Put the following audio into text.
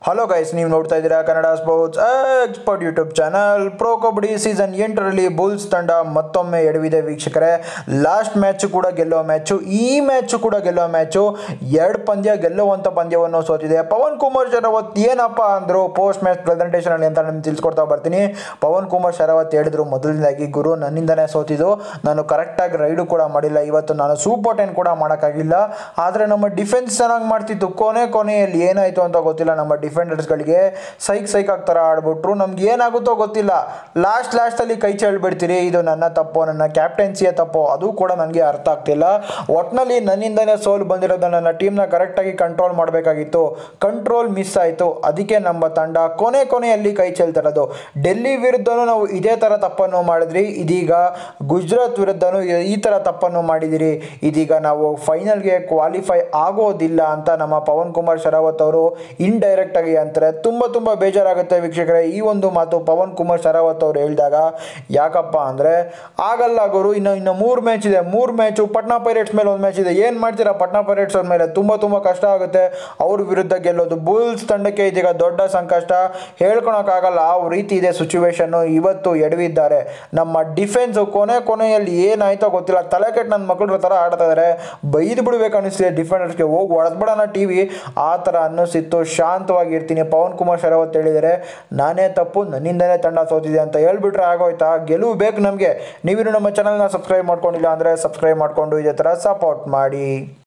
hello guys ನೀವು ನೋಡ್ತಾ ಇದ್ದೀರಾ Kannada sports expert YouTube channel pro kabaddi season ಎಂಟರಲ್ಲಿ ಬುಲ್ಸ್ ತಂಡ ಮತ್ತೊಮ್ಮೆ ಎಡವಿದೆ ವೀಕ್ಷಕರೇ ಲಾಸ್ಟ್ ಮ್ಯಾಚ್ ಕೂಡ ಗೆಲ್ಲೋ ಮ್ಯಾಚು ಈ ಮ್ಯಾಚು ಕೂಡ ಗೆಲ್ಲೋ ಮ್ಯಾಚು ಎರಡು ಪಂದ್ಯ ಗೆಲ್ಲುವಂಥ ಪಂದ್ಯವನ್ನು ಸೋತಿದೆ ಪವನ್ ಕುಮಾರ್ ಶರಾವತ್ ಏನಪ್ಪ ಅಂದರು ಪೋಸ್ಟ್ ಮ್ಯಾಚ್ ಪ್ರೆಸೆಂಟೇಷನಲ್ಲಿ ಅಂತ ನಿಮ್ಗೆ ತಿಳಿಸ್ಕೊಡ್ತಾ ಬರ್ತೀನಿ ಪವನ್ ಕುಮಾರ್ ಶರಾವತ್ ಹೇಳಿದ್ರು ಮೊದಲನೇದಾಗಿ ಗುರು ನನ್ನಿಂದನೇ ಸೋತಿದ್ದು ನಾನು ಕರೆಕ್ಟಾಗಿ ರೈಡು ಕೂಡ ಮಾಡಿಲ್ಲ ಇವತ್ತು ನಾನು ಸೂಪರ್ ಟೆನ್ ಕೂಡ ಮಾಡೋಕ್ಕಾಗಿಲ್ಲ ಆದರೆ ನಮ್ಮ ಡಿಫೆನ್ಸ್ ಚೆನ್ನಾಗಿ ಮಾಡ್ತಿತ್ತು ಕೊನೆ ಕೊನೆಯಲ್ಲಿ ಏನಾಯಿತು ಅಂತ ಗೊತ್ತಿಲ್ಲ ನಮ್ಮ ಡಿಫೆಂಡರ್ಸ್ಗಳಿಗೆ ಸೈಕ್ ಸೈಕ್ ಆಗ್ತಾರ ಆಡ್ಬಿಟ್ರು ನಮ್ಗೆ ಏನಾಗುತ್ತೋ ಗೊತ್ತಿಲ್ಲ ಲಾಸ್ಟ್ ಲಾಸ್ಟಲ್ಲಿ ಕೈ ಚೆಲ್ಬಿಡ್ತೀರಿ ಇದು ನನ್ನ ತಪ್ಪು ನನ್ನ ಕ್ಯಾಪ್ಟನ್ಸಿಯ ತಪ್ಪು ಅದು ಕೂಡ ನನಗೆ ಅರ್ಥ ಆಗ್ತಿಲ್ಲ ಒಟ್ಟಿನಲ್ಲಿ ನನ್ನಿಂದನೇ ಸೋಲು ಬಂದಿರೋದು ನನ್ನ ಟೀಮ್ನ ಕರೆಕ್ಟಾಗಿ ಕಂಟ್ರೋಲ್ ಮಾಡಬೇಕಾಗಿತ್ತು ಕಂಟ್ರೋಲ್ ಮಿಸ್ ಆಯಿತು ಅದಕ್ಕೆ ನಮ್ಮ ತಂಡ ಕೊನೆ ಕೊನೆಯಲ್ಲಿ ಕೈ ಚೆಲ್ತಿರೋದು ಡೆಲ್ಲಿ ವಿರುದ್ಧನೂ ನಾವು ಇದೇ ಥರ ತಪ್ಪನ್ನು ಮಾಡಿದ್ರಿ ಇದೀಗ ಗುಜರಾತ್ ವಿರುದ್ಧನೂ ಈ ಥರ ತಪ್ಪನ್ನು ಮಾಡಿದಿರಿ ಇದೀಗ ನಾವು ಫೈನಲ್ಗೆ ಕ್ವಾಲಿಫೈ ಆಗೋದಿಲ್ಲ ಅಂತ ನಮ್ಮ ಪವನ್ ಕುಮಾರ್ ಶರಾವತ್ ಅವರು ಇಂಡೈರೆಕ್ಟ್ ಆಗಿ ಅಂತಾರೆ ತುಂಬ ತುಂಬ ಬೇಜಾರಾಗುತ್ತೆ ವೀಕ್ಷಕರೇ ಈ ಒಂದು ಮಾತು ಪವನ್ ಕುಮಾರ್ ಶರಾವತ್ ಅವರು ಹೇಳಿದಾಗ ಯಾಕಪ್ಪ ಅಂದರೆ ಆಗಲ್ಲ ಗುರು ಇನ್ನು ಇನ್ನು ಮೂರು ಮ್ಯಾಚ್ ಇದೆ ಮೂರು ಮ್ಯಾಚು ಪಟ್ನಾ ಪೈರೇಟ್ಸ್ ಮೇಲೆ ಒಂದು ಮ್ಯಾಚ್ ಇದೆ ಏನು ಮಾಡ್ತೀರಾ ಪಟ್ನಾ ಪೈರೇಟ್ಸ್ ಅವ್ರ ಮೇಲೆ ತುಂಬ ತುಂಬ ಕಷ್ಟ ಆಗುತ್ತೆ ಅವ್ರ ವಿರುದ್ಧ ಗೆಲ್ಲೋದು ಬುಲ್ಸ್ ತಂಡಕ್ಕೆ ಇದೀಗ ದೊಡ್ಡ ಸಂಕಷ್ಟ ಹೇಳ್ಕೊಳಕ್ಕಾಗಲ್ಲ ಆ ರೀತಿ ಇದೆ ಸಿಚುವೇಶನ್ನು ಇವತ್ತು ಎಡವಿದ್ದಾರೆ ನಮ್ಮ ಡಿಫೆನ್ಸು ಕೊನೆ ಕೊನೆಯಲ್ಲಿ ಏನಾಯ್ತೋ ಗೊತ್ತಿಲ್ಲ ತಲೆ ಕೆಟ್ಟು ನನ್ನ ಮಕ್ಕಳ ಥರ ಆಡ್ತಾ ಇದ್ದಾರೆ ಬೈದು ಬಿಡ್ಬೇಕು ಅನಿಸ್ತಿದೆ ಡಿಫೆಂಡರ್ಸ್ಗೆ ಹೋಗಿ ಹೊಡೆದ್ಬಿಡೋಣ ಟಿ ವಿ ಆ ಥರ ಅನ್ನಿಸ್ತಿತ್ತು ಶಾಂತವಾಗಿರ್ತೀನಿ ಪವನ್ ಕುಮಾರ್ ಶರಾವತ್ ಹೇಳಿದರೆ ನಾನೇ ತಪ್ಪು ನನ್ನಿಂದನೇ ತಂಡ ಸೋತಿದೆ ಅಂತ ಹೇಳ್ಬಿಟ್ರೆ ಆಗೋಯ್ತಾ ಗೆಲುವು ಬೇಕು ನಮಗೆ ನೀವಿನ್ನು ನಮ್ಮ ಚಾನಲ್ನ ಸಬ್ಸ್ಕ್ರೈಬ್ ಮಾಡ್ಕೊಂಡಿಲ್ಲ ಅಂದರೆ ಸಬ್ಸ್ಕ್ರೈಬ್ ಮಾಡಿಕೊಂಡು ಇದೇ ಥರ ಸಪೋರ್ಟ್ ಮಾಡಿ